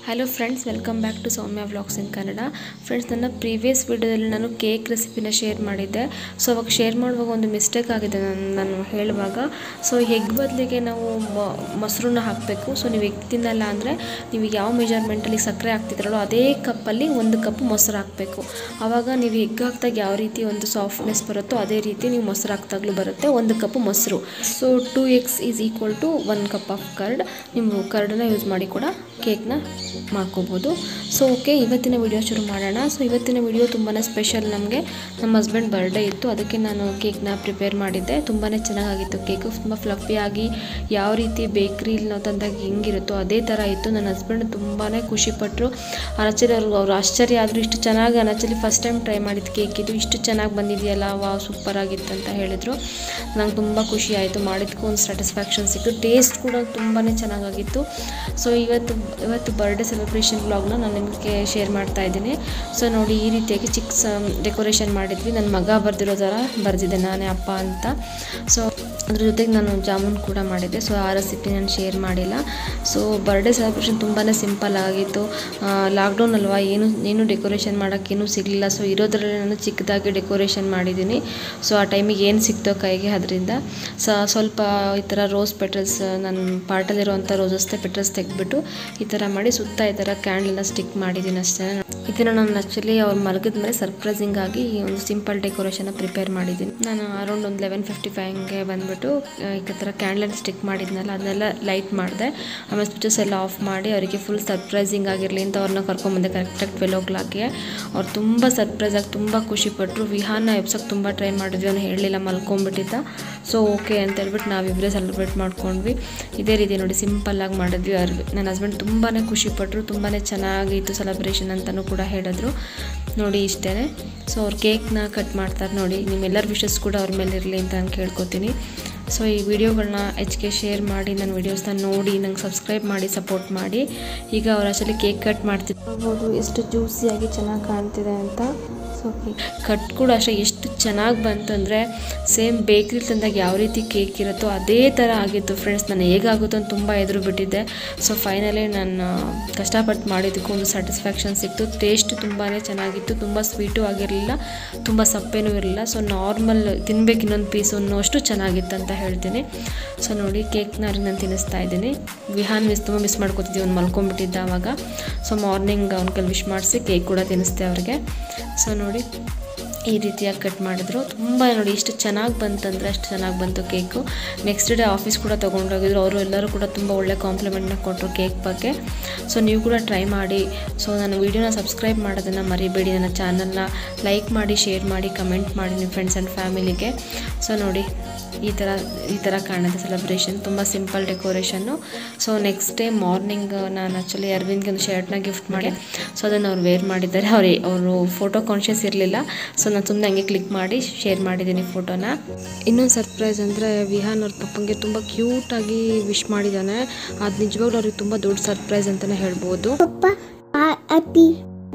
Hello friends welcome back to Soumya vlogs in Kannada friends ನನ್ನ previous ವಿಡಿಯೋದಲ್ಲಿ ನಾನು ಕೇಕ್ ರೆಸಿಪಿನ ಶೇರ್ ಮಾಡಿದ್ದೆ ಸೊ ಅವಾಗ ಶೇರ್ ಮಾಡುವಾಗ ಒಂದು ಮಿಸ್ಟೇಕ್ ಆಗಿದೆ ನಾನು ನಾನು ಹೇಳುವಾಗ ಸೊ ಎಗ್ ಬದಲಿಗೆ ನಾವು ಮ- ಮೊಸರನ್ನ ಹಾಕಬೇಕು ಸೊ ನೀವು ಎಗ್ ತಿನ್ನಲ್ಲ ಅಂದರೆ ನೀವು ಯಾವ ಮೆಜರ್ಮೆಂಟಲ್ಲಿ ಸಕ್ಕರೆ ಹಾಕ್ತಿದ್ರಲ್ಲೋ ಅದೇ ಕಪ್ಪಲ್ಲಿ ಒಂದು ಕಪ್ ಮೊಸರು ಹಾಕಬೇಕು ಆವಾಗ ನೀವು ಎಗ್ ಹಾಕ್ದಾಗ ಯಾವ ರೀತಿ ಒಂದು ಸಾಫ್ಟ್ನೆಸ್ ಬರುತ್ತೋ ಅದೇ ರೀತಿ ನೀವು ಮೊಸರು ಹಾಕ್ದಾಗಲೂ ಬರುತ್ತೆ ಒಂದು ಕಪ್ ಮೊಸರು so two eggs is equal to one cup of curd ನೀವು ಕರ್ಡನ್ನ ಯೂಸ್ ಮಾಡಿ ಕೂಡ ಕೇಕ್ನ ಮಾಡ್ಕೋಬೋದು ಸೊ ಓಕೆ ಇವತ್ತಿನ ವಿಡಿಯೋ ಶುರು ಮಾಡೋಣ ಸೊ ಇವತ್ತಿನ ವಿಡಿಯೋ ತುಂಬಾ ಸ್ಪೆಷಲ್ ನಮಗೆ ನಮ್ಮ ಹಸ್ಬೆಂಡ್ ಬರ್ಡೇ ಇತ್ತು ಅದಕ್ಕೆ ನಾನು ಕೇಕ್ನ ಪ್ರಿಪೇರ್ ಮಾಡಿದ್ದೆ ತುಂಬಾ ಚೆನ್ನಾಗಿತ್ತು ಕೇಕು ತುಂಬ ಫ್ಲಫಿಯಾಗಿ ಯಾವ ರೀತಿ ಬೇಕ್ರಿಲಿ ನಾವು ತಂದಾಗ ಹೆಂಗಿರುತ್ತೋ ಅದೇ ಥರ ಇತ್ತು ನನ್ನ ಹಸ್ಬೆಂಡ್ ತುಂಬಾ ಖುಷಿಪಟ್ಟರು ಆ್ಯಕ್ಚುಲಿ ಅವ್ರು ಅವ್ರು ಆಶ್ಚರ್ಯ ಆದರೂ ಇಷ್ಟು ಚೆನ್ನಾಗಿ ಆ್ಯಕ್ಚುಲಿ ಫಸ್ಟ್ ಟೈಮ್ ಟ್ರೈ ಮಾಡಿದ್ದು ಕೇಕ್ ಇದು ಇಷ್ಟು ಚೆನ್ನಾಗಿ ಬಂದಿದೆಯಲ್ಲ ವಾ ಸೂಪರ್ ಆಗಿತ್ತು ಅಂತ ಹೇಳಿದರು ನಂಗೆ ತುಂಬ ಖುಷಿ ಆಯಿತು ಮಾಡಿದ್ದಕ್ಕೂ ಒಂದು ಸ್ಯಾಟಿಸ್ಫ್ಯಾಕ್ಷನ್ ಸಿಕ್ತು ಟೇಸ್ಟ್ ಕೂಡ ತುಂಬಾ ಚೆನ್ನಾಗಾಗಿತ್ತು ಸೊ ಇವತ್ತು ಇವತ್ತು ಬರ್ಡೇ ಸೆಲೆಬ್ರೇಷನ್ ವ್ಲಾಗ್ನ ನಾನು ನಿಮಗೆ ಶೇರ್ ಮಾಡ್ತಾ ಇದ್ದೀನಿ ಸೊ ನೋಡಿ ಈ ರೀತಿಯಾಗಿ ಚಿಕ್ಕ ಸ ಡೆಕೋರೇಷನ್ ಮಾಡಿದ್ವಿ ನನ್ನ ಮಗ ಬರೆದಿರೋ ಥರ ಬರೆದಿದ್ದೆ ನಾನೇ ಅಪ್ಪ ಅಂತ ಸೊ ಅದ್ರ ಜೊತೆಗೆ ನಾನು ಜಾಮೂನ್ ಕೂಡ ಮಾಡಿದ್ದೆ ಸೊ ಆ ರೆಸಿಪಿ ನಾನು ಶೇರ್ ಮಾಡಿಲ್ಲ ಸೊ ಬರ್ಡೇ ಸೆಲೆಬ್ರೇಷನ್ ತುಂಬಾ ಸಿಂಪಲ್ ಆಗಿತ್ತು ಲಾಕ್ಡೌನ್ ಅಲ್ವಾ ಏನು ಏನು ಡೆಕೋರೇಷನ್ ಮಾಡೋಕ್ಕೇನು ಸಿಗಲಿಲ್ಲ ಸೊ ಇರೋದ್ರಲ್ಲೇ ನಾನು ಚಿಕ್ಕದಾಗಿ ಡೆಕೋರೇಷನ್ ಮಾಡಿದ್ದೀನಿ ಸೊ ಆ ಟೈಮಿಗೆ ಏನು ಸಿಕ್ತೋ ಕೈಗೆ ಅದರಿಂದ ಸ ಸ್ವಲ್ಪ ಈ ಥರ ರೋಸ್ ಪೆಟಲ್ಸ್ ನನ್ನ ಪಾರ್ಟಲ್ಲಿರುವಂಥ ರೋಸಸ್ತೆ ಪೆಟಲ್ಸ್ ತೆಗೆದ್ಬಿಟ್ಟು ಈ ಥರ ಮಾಡಿ ಸುತ್ತ ಈ ಥರ ಕ್ಯಾಂಡಲ್ನ ಸ್ಟಿಕ್ ಮಾಡಿದ್ದೀನಿ ಅಷ್ಟೇ ಇದನ್ನು ನಾನು ಆ್ಯಕ್ಚುಲಿ ಅವ್ರು ಮಲಗಿದ ಮೇಲೆ ಸರ್ಪ್ರೈಸಿಂಗ್ ಆಗಿ ಒಂದು ಸಿಂಪಲ್ ಡೆಕೋರೇಷನ್ನ ಪ್ರಿಪೇರ್ ಮಾಡಿದ್ದೀನಿ ನಾನು ಅರೌಂಡ್ ಒಂದು ಲೆವೆನ್ ಫಿಫ್ಟಿ ಫೈವ್ಗೆ ಬಂದುಬಿಟ್ಟು ಈ ಥರ ಕ್ಯಾಂಡಲ್ ಸ್ಟಿಕ್ ಮಾಡಿದ್ನಲ್ಲ ಅದನ್ನೆಲ್ಲ ಲೈಟ್ ಮಾಡಿದೆ ಆಮೇಲೆ ಸ್ವಿಚಸ್ ಎಲ್ಲ ಆಫ್ ಮಾಡಿ ಅವರಿಗೆ ಫುಲ್ ಸರ್ಪ್ರೈಸಿಂಗ್ ಆಗಿರಲಿ ಅಂತ ಅವ್ರನ್ನ ಕರ್ಕೊಂಬಂದೆ ಕರೆಕ್ಟಾಗಿ ಟ್ವೆಲ್ ಓ ಕ್ಲಾಕ್ಗೆ ಅವ್ರು ತುಂಬ ಸರ್ಪ್ರೈಸ್ ಆಗಿ ತುಂಬ ಖುಷಿಪಟ್ಟರು ವಿಹಾನ ಎಬ್ಸೋಕ್ಕೆ ತುಂಬ ಟ್ರೈ ಮಾಡಿದ್ವಿ ಅವ್ನು ಹೇಳಲಿಲ್ಲ ಮಲ್ಕೊಂಡ್ಬಿಟ್ಟಿದ್ದ ಸೊ ಓಕೆ ಅಂತ ಹೇಳ್ಬಿಟ್ಟು ನಾವಿಬ್ಬರೇ ಸೆಲೆಬ್ರೇಟ್ ಮಾಡ್ಕೊಂಡ್ವಿ ಇದೇ ರೀತಿ ನೋಡಿ ಸಿಂಪಲ್ಲಾಗಿ ಮಾಡಿದ್ವಿ ಅವ್ರಿಗೆ ನನ್ನ ಹಸ್ಬೆಂಡ್ ತುಂಬಾ ಖುಷಿಪಟ್ಟರು ತುಂಬಾ ಚೆನ್ನಾಗಿತ್ತು ಸೆಲೆಬ್ರೇಷನ್ ಅಂತಲೂ ಕೂಡ ಹೇಳಿದ್ರು ನೋಡಿ ಇಷ್ಟೇ ಸೊ ಅವ್ರು ಕೇಕ್ನ ಕಟ್ ಮಾಡ್ತಾರೆ ನೋಡಿ ನಿಮ್ಮೆಲ್ಲರ ವಿಶಸ್ ಕೂಡ ಅವ್ರ ಮೇಲೆ ಇರಲಿ ಅಂತ ನಾನು ಕೇಳ್ಕೊತೀನಿ ಸೊ ಈ ವಿಡಿಯೋಗಳನ್ನ ಹೆಚ್ಚಿಗೆ ಶೇರ್ ಮಾಡಿ ನನ್ನ ವೀಡಿಯೋಸ್ನ ನೋಡಿ ನಂಗೆ ಸಬ್ಸ್ಕ್ರೈಬ್ ಮಾಡಿ ಸಪೋರ್ಟ್ ಮಾಡಿ ಈಗ ಅವ್ರು ಅಷ್ಟಲ್ಲಿ ಕೇಕ್ ಕಟ್ ಮಾಡ್ತಿದ್ರು ನೋಡ್ಬೋದು ಎಷ್ಟು ಜ್ಯೂಸಿಯಾಗಿ ಚೆನ್ನಾಗಿ ಕಾಣ್ತಿದೆ ಅಂತ ಸೊ ಕಟ್ ಕೂಡ ಅಷ್ಟೇ ಎಷ್ಟು ಚೆನ್ನಾಗಿ ಬಂತಂದರೆ ಸೇಮ್ ಬೇಕ್ರಿ ತಂದಾಗ ಯಾವ ರೀತಿ ಕೇಕ್ ಇರುತ್ತೋ ಅದೇ ಥರ ಆಗಿತ್ತು ಫ್ರೆಂಡ್ಸ್ ನಾನು ಹೇಗಾಗುತ್ತೋ ಅಂತ ತುಂಬ ಎದುರು ಬಿಟ್ಟಿದ್ದೆ ಸೊ ಫೈನಲಿ ನಾನು ಕಷ್ಟಪಟ್ಟು ಮಾಡಿದ್ದಕ್ಕೂ ಒಂದು ಸ್ಯಾಟಿಸ್ಫ್ಯಾಕ್ಷನ್ ಸಿಕ್ತು ಟೇಸ್ಟ್ ತುಂಬಾ ಚೆನ್ನಾಗಿತ್ತು ತುಂಬ ಸ್ವೀಟು ಆಗಿರಲಿಲ್ಲ ತುಂಬ ಸಪ್ಪೇನೂ ಇರಲಿಲ್ಲ ಸೊ ನಾರ್ಮಲ್ ತಿನ್ಬೇಕು ಇನ್ನೊಂದು ಪೀಸು ಅನ್ನೋಷ್ಟು ಚೆನ್ನಾಗಿತ್ತು ಅಂತ ಹೇಳ್ತೀನಿ ಸೊ ನೋಡಿ ಕೇಕ್ನ ಅವ್ರಿಗೆ ನಾನು ತಿನ್ನಿಸ್ತಾ ಇದ್ದೀನಿ ವಿಹಾನ್ ಮಿಸ್ ತುಂಬ ಮಿಸ್ ಮಾಡ್ಕೊತಿದ್ವಿ ಅವ್ನು ಮಲ್ಕೊಂಡ್ಬಿಟ್ಟಿದ್ದ ಅವಾಗ ಸೊ ಮಾರ್ನಿಂಗ್ ಅವ್ನ ಕೈಲಿ ವಿಶ್ ಮಾಡಿಸಿ ಕೇಕ್ ಕೂಡ ತಿನ್ನಿಸ್ದೆ ಅವ್ರಿಗೆ ಸೊ ನೋಡಿ ಈ ರೀತಿಯಾಗಿ ಕಟ್ ಮಾಡಿದ್ರು ತುಂಬ ನೋಡಿ ಎಷ್ಟು ಚೆನ್ನಾಗಿ ಬಂತಂದರೆ ಅಷ್ಟು ಚೆನ್ನಾಗಿ ಬಂತು ಕೇಕು ನೆಕ್ಸ್ಟ್ ಡೇ ಆಫೀಸ್ ಕೂಡ ತೊಗೊಂಡೋಗಿದ್ರು ಅವರು ಎಲ್ಲರೂ ಕೂಡ ತುಂಬ ಒಳ್ಳೆ ಕಾಂಪ್ಲಿಮೆಂಟ್ನ ಕೊಟ್ಟರು ಕೇಕ್ ಬಗ್ಗೆ ಸೊ ನೀವು ಕೂಡ ಟ್ರೈ ಮಾಡಿ ಸೊ ನನ್ನ ವೀಡಿಯೋನ ಸಬ್ಸ್ಕ್ರೈಬ್ ಮಾಡೋದನ್ನು ಮರಿಬೇಡಿ ನನ್ನ ಚಾನಲ್ನ ಲೈಕ್ ಮಾಡಿ ಶೇರ್ ಮಾಡಿ ಕಮೆಂಟ್ ಮಾಡಿ ನಿಮ್ಮ ಫ್ರೆಂಡ್ಸ್ ಆ್ಯಂಡ್ ಫ್ಯಾಮಿಲಿಗೆ ಸೊ ನೋಡಿ ಈ ಥರ ಈ ಥರ ಕಾಣುತ್ತೆ ಸೆಲೆಬ್ರೇಷನ್ ತುಂಬ simple decoration so next day morning ನಾನು ಆ್ಯಕ್ಚುಲಿ ಅರವಿಂದ್ಗೆ ಒಂದು ಶರ್ಟ್ನ ಗಿಫ್ಟ್ ಮಾಡಿ ಸೊ ಅದನ್ನು ಅವ್ರು ವೇರ್ ಮಾಡಿದ್ದಾರೆ ಅವ್ರು ಅವರು ಫೋಟೋ ಕಾನ್ಷಿಯಸ್ ಇರಲಿಲ್ಲ ಸೊ ನಾನು ಸುಮ್ಮನೆ ಹಂಗೆ ಕ್ಲಿಕ್ ಮಾಡಿ ಶೇರ್ ಮಾಡಿದ್ದೀನಿ ಫೋಟೋನ ಇನ್ನೊಂದು ಸರ್ಪ್ರೈಸ್ ಅಂದರೆ ವಿಹಾನ್ ಅವ್ರ ಪಪ್ಪಂಗೆ ತುಂಬ ಕ್ಯೂಟಾಗಿ ವಿಶ್ ಮಾಡಿದ್ದಾನೆ ಅದು ನಿಜವಾಗ್ಲೂ ಅವ್ರಿಗೆ ತುಂಬ ದೊಡ್ಡ ಸರ್ಪ್ರೈಸ್ ಅಂತಲೇ ಹೇಳ್ಬೋದು Papa, I happy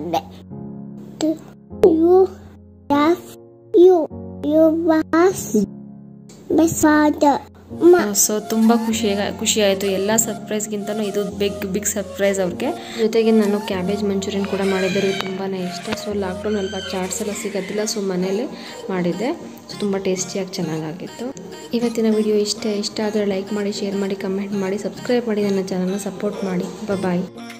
to you love you. You was best father. Ma, so ತುಂಬ ಖುಷಿ ಖುಷಿ ಆಯಿತು ಎಲ್ಲ ಸರ್ಪ್ರೈಸ್ಗಿಂತನೂ ಇದು ಬಿಗ್ ಬಿಗ್ ಸರ್ಪ್ರೈಸ್ ಅವ್ರಿಗೆ ಜೊತೆಗೆ ನಾನು ಕ್ಯಾಬೇಜ್ ಮಂಚೂರಿಯನ್ ಕೂಡ ಮಾಡಿದ್ದೆ ತುಂಬಾ ಇಷ್ಟ ಸೊ ಲಾಕ್ಡೌನ್ ಅಲ್ವಾ ಚಾಟ್ಸ್ ಎಲ್ಲ ಸಿಗೋದಿಲ್ಲ ಸೊ ಮನೇಲಿ ಮಾಡಿದ್ದೆ ಸೊ ತುಂಬ ಟೇಸ್ಟಿಯಾಗಿ ಚೆನ್ನಾಗಾಗಿತ್ತು ಇವತ್ತಿನ ವಿಡಿಯೋ ಇಷ್ಟ ಇಷ್ಟ ಆದರೆ ಲೈಕ್ ಮಾಡಿ ಶೇರ್ ಮಾಡಿ ಕಮೆಂಟ್ ಮಾಡಿ ಸಬ್ಸ್ಕ್ರೈಬ್ ಮಾಡಿ ನನ್ನ ಚಾನಲ್ನ ಸಪೋರ್ಟ್ ಮಾಡಿ ಬಾಯ್